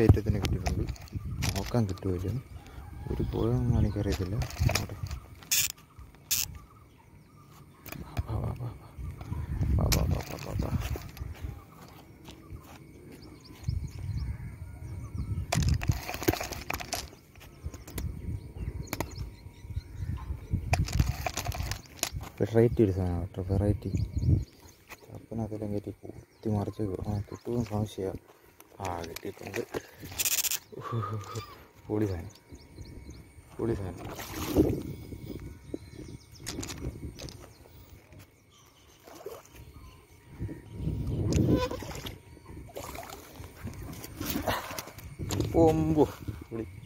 ഐറ്റത്തിന് കിട്ടിയിട്ടുണ്ട് നോക്കാൻ കിട്ടുമല്ലോ ഒരു പുഴയൊന്നും എനിക്കറിയത്തില്ല നോക്കട്ടെ. വാ, വാ, വാ, വാ. വാ, വാ, വാ, വാ, വാ, വാ. വെറൈറ്റി ഒരു സാധനം കേട്ടോ വെറൈറ്റി അപ്പനകത്തെല്ലാം കയറ്റി കുത്തി മറിച്ച് ആ കിട്ടുമെന്ന് സംശയമാണ് ആ കിട്ടിയിട്ടുണ്ട് പൊളി സാധനം പൊളി സാധനം ഒമ്പോ പൊളി